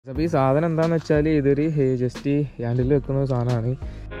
അപ്പോൾ ഈ സാധനം എന്താണെന്ന് വെച്ചാൽ ഇതൊരു ജസ്റ്റ് ഹാൻഡിൽ വെക്കുന്ന ഒരു സാധനമാണ്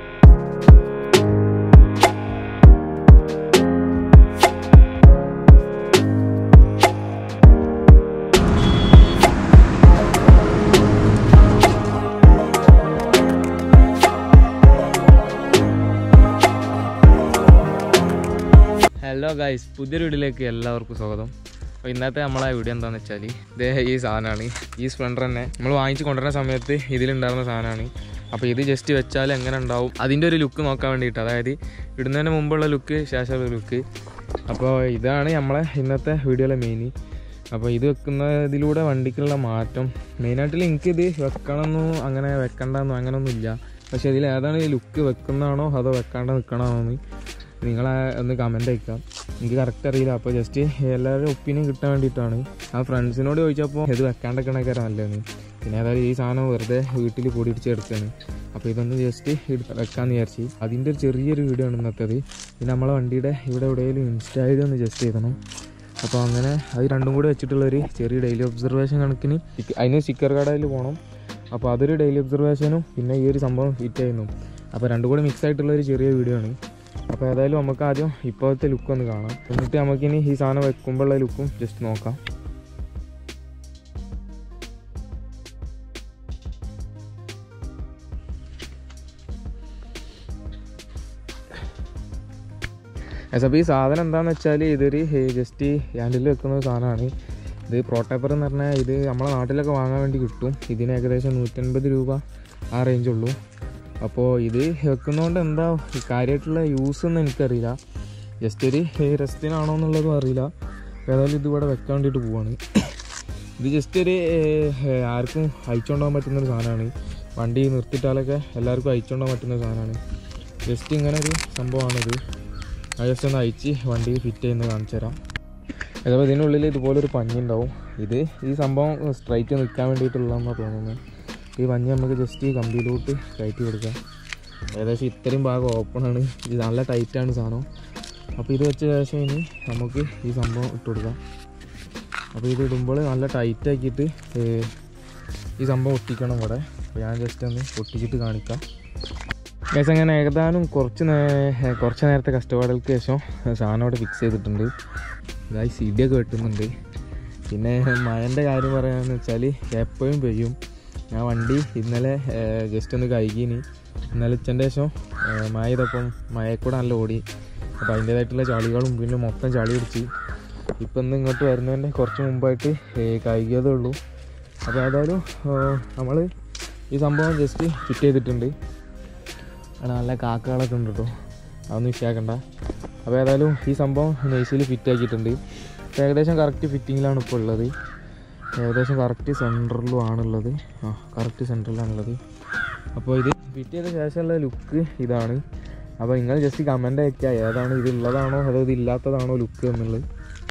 ഹലോ ഗൈസ് പുതിയൊരു വീഡിയോയിലേക്ക് എല്ലാവർക്കും സ്വാഗതം അപ്പോൾ ഇന്നത്തെ നമ്മളെ വീഡിയോ എന്താണെന്ന് വെച്ചാൽ ഇത് ഈ സാധനമാണ് ഈ സ്പ്ലെൻഡർ തന്നെ നമ്മൾ വാങ്ങിച്ച് കൊണ്ടുവരുന്ന സമയത്ത് ഇതിലുണ്ടായിരുന്ന സാധനമാണ് അപ്പോൾ ഇത് ജസ്റ്റ് വെച്ചാൽ എങ്ങനെ ഉണ്ടാവും അതിൻ്റെ ഒരു ലുക്ക് നോക്കാൻ വേണ്ടിയിട്ട് അതായത് ഇടുന്നതിന് മുമ്പുള്ള ലുക്ക് ശേഷമുള്ള ലുക്ക് അപ്പോൾ ഇതാണ് നമ്മളെ ഇന്നത്തെ വീഡിയോയിലെ മെയിൻ അപ്പോൾ ഇത് വെക്കുന്നതിലൂടെ വണ്ടിക്കുള്ള മാറ്റം മെയിനായിട്ട് എനിക്കിത് വെക്കണമെന്നോ അങ്ങനെ വെക്കണ്ടെന്നോ അങ്ങനെയൊന്നും ഇല്ല പക്ഷേ ഇതിൽ ഏതാണ് ഈ ലുക്ക് വെക്കുന്നതാണോ അതോ വെക്കാണ്ട് നിൽക്കണമെന്ന് നിങ്ങൾ ഒന്ന് കമൻ്റ് അയക്കാം എനിക്ക് കറക്റ്റ് അറിയില്ല അപ്പോൾ ജസ്റ്റ് എല്ലാവരുടെ ഒപ്പീനിയൻ കിട്ടാൻ വേണ്ടിയിട്ടാണ് ആ ഫ്രണ്ട്സിനോട് ചോദിച്ചപ്പോൾ ഇത് വെക്കാണ്ടൊക്കെയാണെങ്കിൽ നല്ലതെന്ന് പിന്നെ ഏതായാലും ഈ സാധനം വെറുതെ വീട്ടിൽ പൊടിയിടിച്ച് എടുക്കുകയാണ് അപ്പോൾ ഇതൊന്ന് ജസ്റ്റ് വെക്കാമെന്ന് വിചാരിച്ച് അതിൻ്റെ ഒരു ചെറിയൊരു വീഡിയോ ആണ് ഇന്നത്തേത് പിന്നെ നമ്മളെ വണ്ടിയുടെ ഇവിടെ എവിടെയെങ്കിലും ഇൻസ്റ്റാ ഐ ഡി ഒന്ന് ജസ്റ്റ് ചെയ്തണം അപ്പോൾ അങ്ങനെ അത് രണ്ടും കൂടി വെച്ചിട്ടുള്ളൊരു ചെറിയ ഡെയിലി ഒബ്സർവേഷൻ കണക്കിന് സ്റ്റിക്ക്- അതിന് സ്റ്റിക്കർ കടയിൽ പോകണം അപ്പോൾ അതൊരു ഡെയിലി ഒബ്സർവേഷനും പിന്നെ ഈ ഒരു സംഭവം ഫിറ്റ് ചെയ്യുന്നു അപ്പോൾ രണ്ടും കൂടി മിക്സ് ആയിട്ടുള്ള ഒരു ചെറിയ വീഡിയോ ആണ് അപ്പോൾ ഏതായാലും നമുക്ക് ആദ്യം ഇപ്പോഴത്തെ ലുക്ക് ഒന്ന് കാണാം എന്നിട്ട് നമുക്കിനി ഈ സാധനം വെക്കുമ്പോഴുള്ള ലുക്കും ജസ്റ്റ് നോക്കാം അപ്പോൾ ഈ സാധനം എന്താണെന്ന് വെച്ചാൽ ഇതൊരു ജസ്റ്റ് ഹാൻഡിൽ വെക്കുന്ന ഒരു സാധനമാണ് ഇത് പ്രോട്ടേപ്പർ എന്ന് പറഞ്ഞാൽ ഇത് നമ്മളെ നാട്ടിലൊക്കെ വാങ്ങാൻ വേണ്ടി കിട്ടും ഇതിന് ഏകദേശം നൂറ്റൻപത് രൂപ ആ റേഞ്ചുള്ളൂ അപ്പോൾ ഇത് വെക്കുന്നതുകൊണ്ട് എന്താ കാര്യമായിട്ടുള്ള യൂസ് ഒന്നും എനിക്കറിയില്ല ജസ്റ്റ് ഒരു റെസ്റ്റിനാണോ എന്നുള്ളതും അറിയില്ല ഏതായാലും ഇത് ഇവിടെ വെക്കാൻ വേണ്ടിയിട്ട് പോവാണ് ഇത് ജസ്റ്റ് ഒരു ഏഹ്, ആർക്കും അയച്ചുകൊണ്ട് പോകാൻ പറ്റുന്നൊരു സാധനമാണ് വണ്ടി നിർത്തിയിട്ടാലൊക്കെ എല്ലാവർക്കും അയച്ചുകൊണ്ട് പോകാൻ പറ്റുന്ന ഒരു സാധനമാണ് ജസ്റ്റ് ഇങ്ങനെ ഒരു സംഭവമാണിത് അത് ജസ്റ്റ് ഒന്ന് അയച്ച് വണ്ടി ഫിറ്റ് ചെയ്യുന്നത് കാണിച്ചു തരാം അതേപോലെ ഇതിനുള്ളിൽ ഇതുപോലൊരു പഞ്ഞി ഉണ്ടാവും ഇത് ഈ സംഭവം സ്ട്രൈറ്റ് നിൽക്കാൻ വേണ്ടിയിട്ടുള്ളതെന്നാണ് തോന്നുന്നത് ഈ പഞ്ഞി നമുക്ക് ജസ്റ്റ് ഈ കമ്പിയിലോട്ട് കയറ്റി കൊടുക്കാം ഏകദേശം ഇത്രയും ഭാഗം ഓപ്പണാണ് ഇത് നല്ല ടൈറ്റാണ് സാധനം അപ്പോൾ ഇത് വെച്ച ശേഷം ഇനി നമുക്ക് ഈ സംഭവം ഇട്ട് കൊടുക്കാം അപ്പോൾ ഇത് ഇടുമ്പോൾ നല്ല ടൈറ്റ് ആക്കിയിട്ട് ഏഹ്, ഈ സംഭവം ഒട്ടിക്കണം ഇവിടെ അപ്പോൾ ഞാൻ ജസ്റ്റ് ഒന്ന് ഒട്ടിച്ചിട്ട് കാണിക്കാം ഗൈസ് അങ്ങനെ ഏകദേശം കുറച്ച് നേ കുറച്ച് നേരത്തെ കഷ്ടപ്പാടുകൾക്ക് ശേഷം സാധനം അവിടെ ഫിക്സ് ചെയ്തിട്ടുണ്ട് ഗൈസ് ഇടിയൊക്കെ വെട്ടുന്നുണ്ട് പിന്നെ മഴൻ്റെ കാര്യം പറയാമെന്ന് വെച്ചാൽ എപ്പോഴും പെയ്യും ഞാൻ വണ്ടി ഇന്നലെ ജസ്റ്റ് ഒന്ന് കഴുകിനി ഇന്നലെ ഉച്ചൻ്റെ ശേഷം ഏഹ്, മഴ ചെയ്തപ്പം മഴക്കൂടെ നല്ല ഓടി അപ്പോൾ അതിൻ്റേതായിട്ടുള്ള ചളികളും പിന്നെ മൊത്തം ചളി പിടിച്ച് ഇപ്പം ഇന്ന് ഇങ്ങോട്ട് വരുന്നതിൻ്റെ കുറച്ച് മുമ്പായിട്ട് ഏഹ്, കഴുകിയതേ ഉള്ളൂ അപ്പോൾ ഏതായാലും നമ്മൾ ഈ സംഭവം ജസ്റ്റ് ഫിറ്റ് ചെയ്തിട്ടുണ്ട് അവിടെ നല്ല കാക്കകളൊക്കെ ഉണ്ട് കേട്ടോ അതൊന്നും വിഷയാക്കണ്ട അപ്പോൾ ഏതായാലും ഈ സംഭവം നൈസിൽ ഫിറ്റ് ആക്കിയിട്ടുണ്ട് ഇപ്പം ഏകദേശം കറക്റ്റ് ഫിറ്റിങ്ങിലാണ് ഇപ്പോൾ ഉള്ളത് ഏകദേശം കറക്റ്റ് സെൻറ്ററിലും ആണുള്ളത് ആ കറക്റ്റ് സെൻറ്ററിലാണുള്ളത് അപ്പോൾ ഇത് ഫിറ്റ് ചെയ്ത ശേഷമുള്ള ലുക്ക് ഇതാണ് അപ്പോൾ നിങ്ങൾ ജസ്റ്റ് കമൻ്റ് അയക്കുക ഏതാണ് ഇത് ഉള്ളതാണോ അതോ ഇത് ഇല്ലാത്തതാണോ ലുക്ക് എന്നുള്ളത്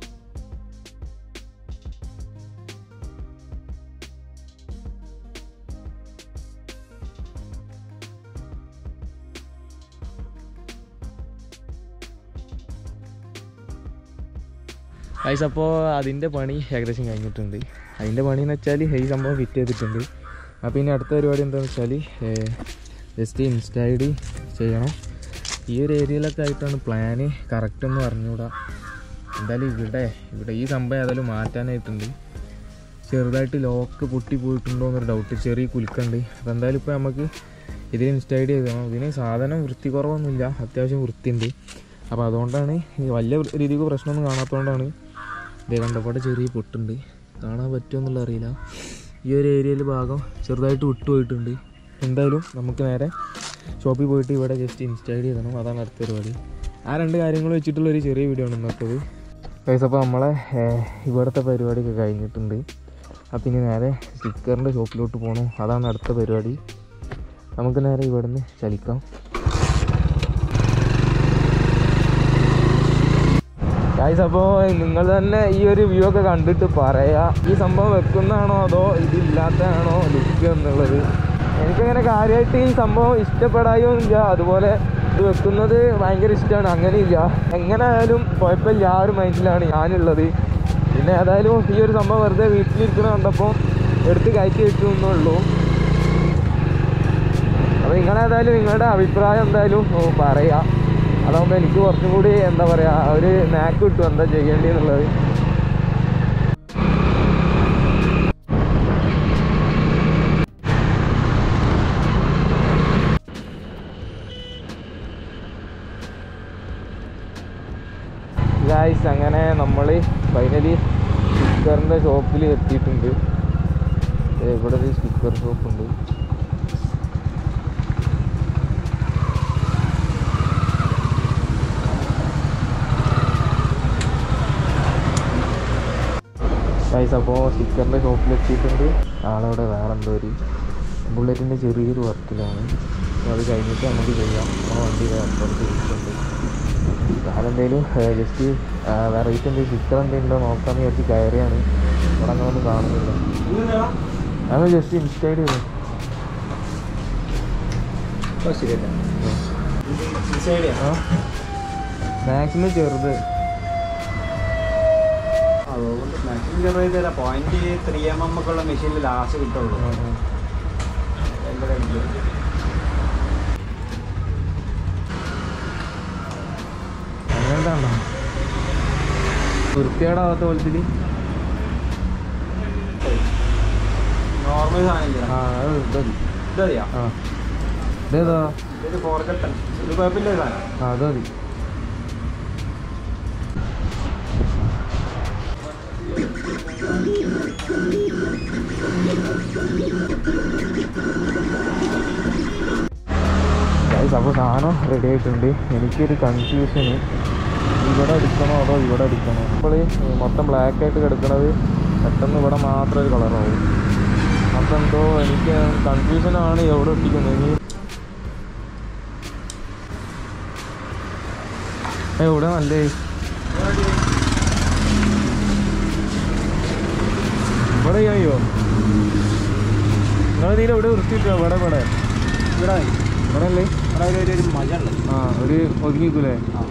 ഗൈസ് അപ്പോൾ അതിൻ്റെ പണി ഏകദേശം കഴിഞ്ഞിട്ടുണ്ട് അതിൻ്റെ പണി എന്ന് വെച്ചാൽ ഈ സംഭവം ഫിറ്റ് ചെയ്തിട്ടുണ്ട് അപ്പോൾ ഇനി അടുത്ത പരിപാടി എന്താണെന്ന് വെച്ചാൽ ജസ്റ്റ് ഇൻസ്റ്റാ ഐ ഡി ചെയ്യണം ഈ ഒരു ഏരിയയിലൊക്കെ ആയിട്ടാണ് പ്ലാന് കറക്റ്റ് ഒന്ന് പറഞ്ഞുകൂടാ എന്തായാലും ഇവിടെ ഇവിടെ ഈ സംഭവം ഏതായാലും മാറ്റാനായിട്ടുണ്ട് ചെറുതായിട്ട് ലോക്ക് പൊട്ടി പോയിട്ടുണ്ടോ എന്നൊരു ഡൗട്ട് ചെറിയ കുലുക്കുണ്ട് അപ്പോൾ എന്തായാലും ഇപ്പോൾ നമുക്ക് ഇതിൽ ഇൻസ്റ്റാ ഐ ഡി ചെയ്യണം ഇതിന് സാധനം വൃത്തി കുറവൊന്നുമില്ല അത്യാവശ്യം വൃത്തിയുണ്ട് അപ്പോൾ അതുകൊണ്ടാണ് ഈ വലിയ രീതിക്ക് പ്രശ്നമൊന്നും കാണാത്തതുകൊണ്ടാണ് ഇതേ കണ്ടപ്പാടെ ചെറിയ പൊട്ടുണ്ട് കാണാൻ പറ്റുമോ എന്നുള്ള അറിയില്ല ഈ ഒരു ഏരിയയിൽ ഭാഗം ചെറുതായിട്ട് വിട്ടുപോയിട്ടുണ്ട് എന്തായാലും നമുക്ക് നേരെ ഷോപ്പിൽ പോയിട്ട് ഇവിടെ ജസ്റ്റ് ഇൻസ്റ്റാ ഐ ഡി ചെയ്യണം അതാണ് അടുത്ത പരിപാടി ആ രണ്ട് കാര്യങ്ങൾ വെച്ചിട്ടുള്ള ഒരു ചെറിയ വീഡിയോ ആണ് ഇന്നത്തേത് പൈസ അപ്പോൾ നമ്മളെ ഏഹ്, ഇവിടുത്തെ പരിപാടിയൊക്കെ കഴിഞ്ഞിട്ടുണ്ട് അപ്പം ഇനി നേരെ സ്റ്റിക്കറിൻ്റെ ഷോപ്പിലോട്ട് പോകണം അതാണ് അടുത്ത പരിപാടി നമുക്ക് നേരെ ഇവിടുന്ന് ചലിക്കാം ഗായ്സ് അപ്പോൾ നിങ്ങൾ തന്നെ ഈ ഒരു വ്യൂ ഒക്കെ കണ്ടിട്ട് പറയാ ഈ സംഭവം വെക്കുന്നതാണോ അതോ ഇതില്ലാത്തതാണോ ലുക്ക് എന്നുള്ളത് എനിക്കങ്ങനെ കാര്യമായിട്ട് ഈ സംഭവം ഇഷ്ടപ്പെടാനും ഇല്ല അതുപോലെ ഇത് വെക്കുന്നത് ഭയങ്കര ഇഷ്ടമാണ് അങ്ങനെയില്ല എങ്ങനെ ആയാലും കുഴപ്പമില്ല ആ ഒരു മൈൻഡിലാണ് ഞാനുള്ളത് പിന്നെ ഏതായാലും ഈ ഒരു സംഭവം വെറുതെ വീട്ടിലിരിക്കണ കണ്ടപ്പോൾ എടുത്ത് കയറ്റി വെക്കുന്നുള്ളൂ അപ്പോൾ നിങ്ങളേതായാലും നിങ്ങളുടെ അഭിപ്രായം എന്തായാലും ഓ, പറയാം അതാകുമ്പോൾ എനിക്ക് കുറച്ചും കൂടി എന്താ പറയുക ഒരു നാക്ക് കിട്ടും എന്താ ചെയ്യേണ്ടതെന്നുള്ളത് ഗായ്സ് അങ്ങനെ നമ്മൾ ഫൈനലി സ്റ്റിക്കറിൻ്റെ ഷോപ്പിൽ എത്തിയിട്ടുണ്ട് ദേ ഇവിടെ ഒരു സ്റ്റിക്കർ ഷോപ്പ് ഉണ്ട് ഗൈസ് അപ്പോൾ സ്റ്റിക്കറിൻ്റെ ഷോപ്പിൽ എത്തിയിട്ടുണ്ട് ആളവിടെ വേറെ എന്തോ ഒരു ബുള്ളറ്റിൻ്റെ ചെറിയൊരു വർക്കിലാണ് അപ്പോൾ അത് കഴിഞ്ഞിട്ട് നമുക്ക് ചെയ്യാം നമ്മുടെ വണ്ടി അപ്പുറത്ത് ഇരിക്കുന്നുണ്ട് കാലെന്തേലും ജസ്റ്റ് വെറൈറ്റി എന്തെങ്കിലും സ്റ്റിക്കർ എന്തെങ്കിലും ഉണ്ടോ നോക്കാമെന്ന് വിചാരിച്ച് കയറിയാണ് ഇവിടെ അങ്ങനെ ഒന്നും കാണുന്നില്ല അത് ജസ്റ്റ് ഇൻസ്റ്റൈഡ് ചെയ്തു ആ മാക്സിമം ചെറുത് പോയിന്റ് ത്രീ എം എം ഒക്കെ ഉള്ള മെഷീനിൽ ലാസ്റ്റ് കിട്ടുള്ളൂ ഭയങ്കര ഇത്. അങ്ങനെന്താണോ വൃത്തികേടാവാത്ത പോലത്തിൽ നോർമൽ സാധനം ഇല്ല. ആ അത് ഇതതി ഇതറിയാം ആ ഇതേതാ ഇതൊരു ഫോർഗട്ടൺ ഇത് കുഴപ്പമില്ല സാധനം ആ അത് മതി Guys, അപ്പോൾ സാധനം റെഡി ആയിട്ടുണ്ട് എനിക്കൊരു കൺഫ്യൂഷന് ഇവിടെ അടിക്കണോ അതോ ഇവിടെ അടിക്കണോ ഇപ്പോൾ മൊത്തം ബ്ലാക്ക് ആയിട്ട് കിടക്കുന്നത് പെട്ടെന്ന് ഇവിടെ മാത്രം ഒരു കളറാവും അപ്പം എന്തോ എനിക്ക് കൺഫ്യൂഷനാണ് എവിടെ ഒട്ടിക്കുന്നത് ഇനി എവിടെ നല്ലേ ഇവിടെ ചെയ്യോ നിങ്ങളിതിൽ എവിടെ വൃത്തിയിട്ടോ ഇവിടെ ഇവിടെ ഇവിടെ ഇവിടെ അല്ലേ ഇവിടെ ഒരു ഒരു മജ ഉണ്ട് ആ ഒരു ഒതുങ്ങിക്കൂലേ ആ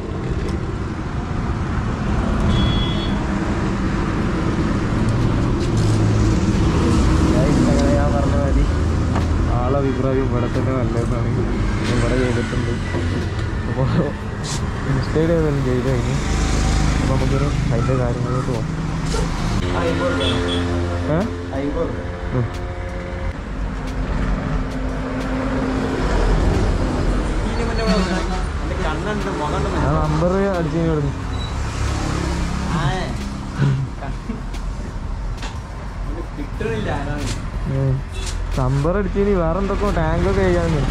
അങ്ങനെ ഞാൻ പറഞ്ഞ മതി ആളെ അഭിപ്രായം ഇവിടെ തന്നെ നല്ലതെന്നാണ് ഞാൻ ഇവിടെ ചെയ്തിട്ടുണ്ട് അപ്പോൾ ഇൻസ്റ്റയിൽ ഏതെങ്കിലും ചെയ്ത് കഴിഞ്ഞ് അപ്പോൾ നമുക്കൊരു അതിൻ്റെ കാര്യങ്ങളിലോട്ട് പോകാം അമ്പത് രൂപ ഏ അമ്പത് രൂപ ഉം. ഇതിന് മുന്നേ ഇവിടെ വന്നേ. എന്റെ കണ്ണുണ്ട് മുഖണ്ട് ഞാൻ നമ്പർ അടിച്ചു കൊടുക്കും കിട്ടണില്ല ആരാണ് നമ്പർ അടിച്ചിനി വേറെ എന്തൊക്കെ ടാങ്കൊക്കെ ചെയ്യാന്ന്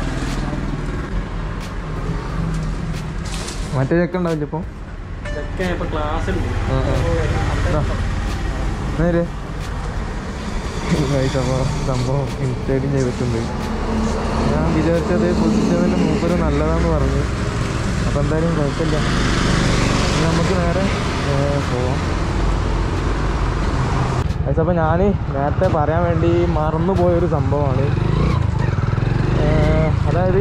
മറ്റേ ചെക്ക് ഉണ്ടാവില്ല ഇപ്പോൾ ഇതൊക്കെ ഇപ്പൊ ക്ലാസ് ഉണ്ട് ആ, ആ. നേരെ അപ്പോൾ സംഭവം ഇൻസ്റ്റേറ്റും ചെയ്തിട്ടുണ്ട് ഞാൻ വിചാരിച്ചത് പൊസിഷനിൽ മൂപ്പര് നല്ലതാന്ന് പറഞ്ഞു അപ്പോൾ എന്തായാലും കുഴപ്പമില്ല ഇനി നമുക്ക് നേരെ ഏ, പോവാം അപ്പോൾ ഞാൻ നേരത്തെ പറയാൻ വേണ്ടി മറന്നു പോയൊരു സംഭവമാണ് ഏ, അതായത്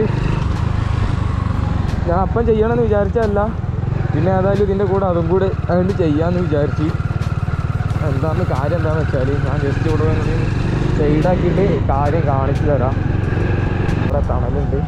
ഞാൻ അപ്പം ചെയ്യണമെന്ന് വിചാരിച്ചതല്ല പിന്നെ ഏതായാലും ഇതിൻ്റെ കൂടെ അതും കൂടെ അതുകൊണ്ട് ചെയ്യാമെന്ന് വിചാരിച്ച് എന്താന്ന് കാര്യം എന്താണെന്ന് വെച്ചാൽ ഞാൻ ജസ്റ്റ് ഇവിടെ വന്ന് സൈഡാക്കിയിട്ട് കാര്യം കാണിച്ചു തരാം ഇവിടെ തണലുണ്ട്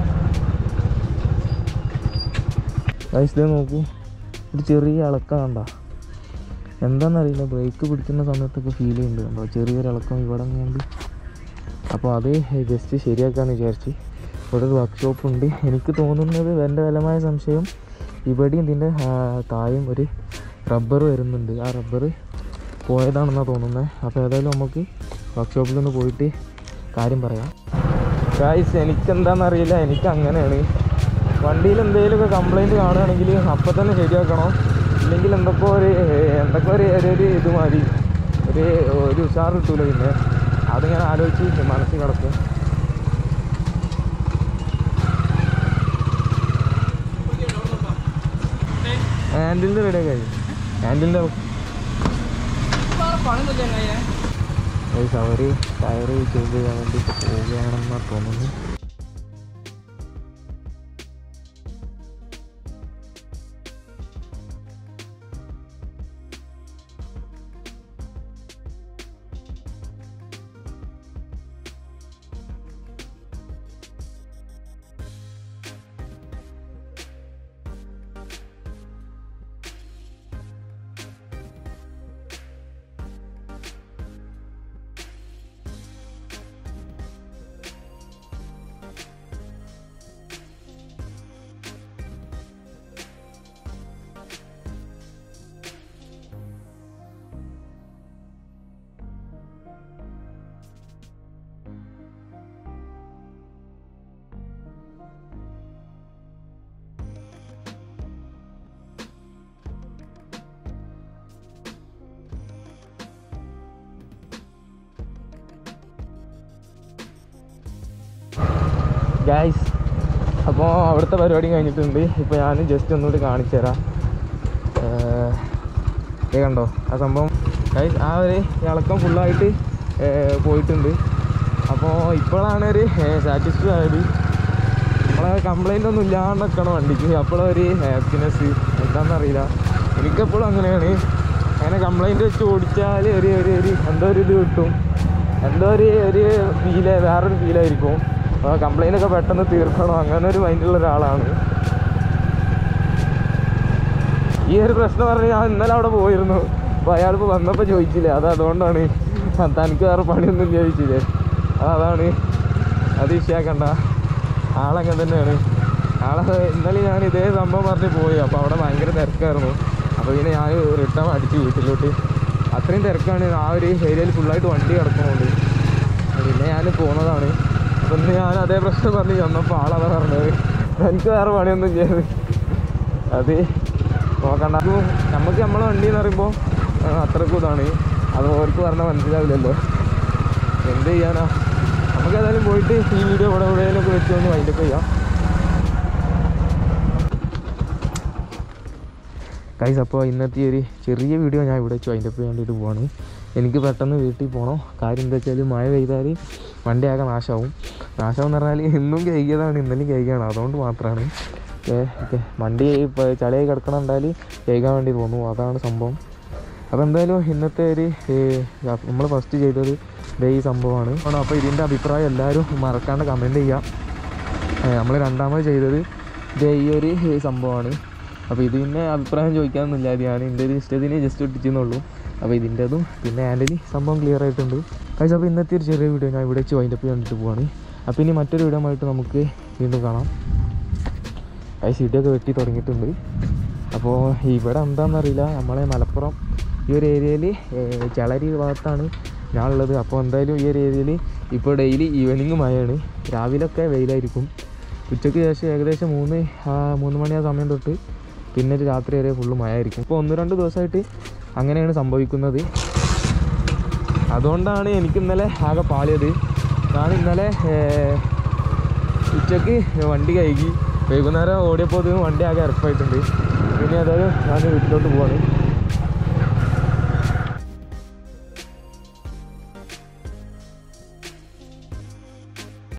ഗൈസ് ദേ നോക്കൂ ഒരു ചെറിയ ഇളക്കം കണ്ട എന്താണെന്നറിയില്ല ബ്രേക്ക് പിടിക്കുന്ന സമയത്തൊക്കെ ഫീൽ ചെയ്യുന്നുണ്ട് കണ്ടോ ചെറിയൊരു ഇളക്കം ഇവിടെ ഉണ്ട് അപ്പോൾ അത് ജസ്റ്റ് ശരിയാക്കാമെന്ന് വിചാരിച്ച് ഇവിടെ ഒരു വർക്ക്ഷോപ്പ് ഉണ്ട് എനിക്ക് തോന്നുന്നത് എൻ്റെ ബലമായ സംശയം ഇവിടെയും ഇതിൻ്റെ താഴെയും ഒരു റബ്ബർ വരുന്നുണ്ട് ആ റബ്ബർ പോയതാണെന്നാണ് തോന്നുന്നത് അപ്പോൾ ഏതായാലും നമുക്ക് വർക്ക്ഷോപ്പിൽ ഒന്ന് പോയിട്ട് കാര്യം പറയാം ഗായ്സ് എനിക്കെന്താണെന്നറിയില്ല എനിക്ക് അങ്ങനെയാണ് വണ്ടിയിൽ എന്തെങ്കിലുമൊക്കെ കംപ്ലൈൻറ്റ് കാണുകയാണെങ്കിൽ അപ്പം തന്നെ ശരിയാക്കണം ഇല്ലെങ്കിൽ എന്തൊക്കെ ഒരു എന്തൊക്കെ ഒരു ഒരു ഒരു ഇത് മതി ഒരു ഒരു ഉഷാർ കിട്ടൂല പിന്നെ അതിങ്ങനെ ആലോചിച്ച് മനസ്സിൽ കിടക്കും ഹാൻഡിലിൻ്റെ റെഡി കഴിഞ്ഞു ഹാൻഡിലിൻ്റെ അവർ ടയർ ചേഞ്ച് ചെയ്യാൻ വേണ്ടി പോവുകയാണെന്നാണ് തോന്നുന്നു ഗായ്സ് അപ്പോൾ അവിടുത്തെ പരിപാടി കഴിഞ്ഞിട്ടുണ്ട് ഇപ്പോൾ ഞാൻ ജസ്റ്റ് ഒന്നുകൂടി കാണിച്ചു തരാം ഏഹ്, ഇത് കണ്ടോ ആ സംഭവം ഗൈസ് ആ ഒരു ഇളക്കം ഫുള്ളായിട്ട് പോയിട്ടുണ്ട് അപ്പോൾ ഇപ്പോഴാണ് ഒരു സാറ്റിസ്ഫൈ ആയത് നമ്മളെ കംപ്ലൈൻ്റ് ഒന്നും ഇല്ലാണ്ട് നിൽക്കണം വണ്ടിക്ക് അപ്പോഴൊരു ഹാപ്പിനെസ് എന്താണെന്നറിയില്ല എനിക്കെപ്പോഴും അങ്ങനെയാണ് അങ്ങനെ കംപ്ലൈൻറ്റ് വെച്ച് ഓടിച്ചാൽ ഒരു ഒരു ഒരു എന്തോ ഒരു ഇത് കിട്ടും എന്തോ ഒരു ഒരു ഫീല് വേറൊരു ഫീലായിരിക്കും അപ്പോൾ കംപ്ലൈൻ്റ് ഒക്കെ പെട്ടെന്ന് തീർക്കണം അങ്ങനെ ഒരു മൈൻഡുള്ള ഒരാളാണ് ഈ ഒരു പ്രശ്നം പറഞ്ഞ് ഞാൻ ഇന്നലെ അവിടെ പോയിരുന്നു അപ്പോൾ അയാളിപ്പോൾ വന്നപ്പോൾ ചോദിച്ചില്ലേ അത് അതുകൊണ്ടാണ് തനിക്ക് വേറെ പണിയൊന്നും ഇല്ല ചോദിച്ചില്ലേ അത് അതാണ് അത് വിഷയാക്കണ്ട ആളങ്ങനെ തന്നെയാണ് ആളെ ഇന്നലെ ഞാൻ ഇതേ സംഭവം പറഞ്ഞ് പോയി അപ്പോൾ അവിടെ ഭയങ്കര തിരക്കായിരുന്നു അപ്പോൾ പിന്നെ ഞാൻ റിട്ടേൺ അടിച്ചു വീട്ടിലോട്ട് അത്രയും തിരക്കാണ് ആ ഒരു ഏരിയയിൽ ഫുള്ളായിട്ട് വണ്ടി കിടക്കണോണ്ട് പിന്നെ ഞാൻ പോകുന്നതാണ് അപ്പം ഇന്ന് ഞാൻ അതേ പ്രശ്നം പറഞ്ഞ് ചെന്നപ്പോൾ ആളതാ പറഞ്ഞത് എനിക്ക് വേറെ പണിയൊന്നും ചെയ്ത് അത് നോക്കണ്ട അത് നമുക്ക് നമ്മളെ വണ്ടി എന്ന് പറയുമ്പോൾ അത്രക്കും ഇതാണ് അത് ഓർക്ക് പറഞ്ഞാൽ മനസ്സിലാവില്ലല്ലോ എന്ത് ചെയ്യാനാ നമുക്ക് ഏതായാലും പോയിട്ട് ഈ വീഡിയോ ഇവിടെ എവിടെയെങ്കിലുമൊക്കെ വെച്ചുകൊണ്ട് വൈൻഡപ്പ് ചെയ്യാം കൈസ് അപ്പോൾ ഇന്നത്തെ ഈ ഒരു ചെറിയ വീഡിയോ ഞാൻ ഇവിടെ വെച്ച് വൈൻഡപ്പ് ചെയ്യാൻ വേണ്ടിയിട്ട് പോവാണ് എനിക്ക് പെട്ടെന്ന് വീട്ടിൽ പോകണം കാര്യം എന്താ വെച്ചാൽ മഴ പെയ്താൽ വണ്ടി ആകെ നാശമാവും നാശം എന്ന് പറഞ്ഞാൽ ഇന്നും കഴുകിയതാണ് ഇന്നലെയും കഴുകിയാണ് അതുകൊണ്ട് മാത്രമാണ് ഏ, ഓക്കെ വണ്ടി ഇപ്പോൾ ചളിയായി കിടക്കണുണ്ടാൽ കഴുകാൻ വേണ്ടി തോന്നുന്നു അതാണ് സംഭവം അപ്പോൾ എന്തായാലും ഇന്നത്തെ ഒരു നമ്മൾ ഫസ്റ്റ് ചെയ്തത് ദേ ഈ സംഭവമാണ് അപ്പോൾ ഇതിൻ്റെ അഭിപ്രായം എല്ലാവരും മറക്കാണ്ട് കമൻറ്റ് ചെയ്യാം നമ്മൾ രണ്ടാമത് ചെയ്തത് ദേ ഈ ഒരു സംഭവമാണ് അപ്പോൾ ഇതിൻ്റെ അഭിപ്രായം ചോദിക്കാനൊന്നുമില്ല അത് ഞാൻ എൻ്റെ ഒരു ഇഷ്ടത്തിന് ജസ്റ്റ് ഇട്ടിച്ചെന്നുള്ളൂ അപ്പോൾ ഇതിൻ്റെതും പിന്നെ ആൻഡലി സംഭവം ക്ലിയർ ആയിട്ടുണ്ട് കഴിച്ച് അപ്പോൾ ഇന്നത്തെ ഒരു ചെറിയ വീഡിയോ ഞാൻ ഇവിടെ വെച്ച് വൈൻഡപ്പ് വേണ്ടിയിട്ട് പോവാണ് അപ്പോൾ ഇനി മറ്റൊരു വീഡിയോ ആയിട്ട് നമുക്ക് വീണ്ടും കാണാം കൈ സീറ്റൊക്കെ വെട്ടി തുടങ്ങിയിട്ടുണ്ട് അപ്പോൾ ഇവിടെ എന്താണെന്നറിയില്ല നമ്മളെ മലപ്പുറം ഈ ഒരു ഏരിയയിൽ ചളരി ഭാഗത്താണ് ഞാനുള്ളത് അപ്പോൾ എന്തായാലും ഈ ഒരു ഏരിയയിൽ ഇപ്പോൾ ഡെയിലി ഈവനിങ് മഴയാണ് രാവിലെയൊക്കെ വെയിലായിരിക്കും ഉച്ചയ്ക്ക് ശേഷം ഏകദേശം മൂന്ന് ആ, മൂന്ന് മണി ആ സമയം തൊട്ട് പിന്നെ ഒരു രാത്രി വരെ ഫുള്ള് മഴ ആയിരിക്കും ഇപ്പോൾ ഒന്ന് രണ്ട് ദിവസമായിട്ട് അങ്ങനെയാണ് സംഭവിക്കുന്നത് അതുകൊണ്ടാണ് എനിക്ക് ഇന്നലെ ആകെ പാളിയത് ഞാൻ ഇന്നലെ ഏർ, ഉച്ചക്ക് വണ്ടി കഴുകി വൈകുന്നേരം ഓടിയപ്പോൾ വണ്ടി ആകെ ഇറപ്പായിട്ടുണ്ട് പിന്നെ ഏതായാലും ഞാൻ വീട്ടിലോട്ട് പോവാണ്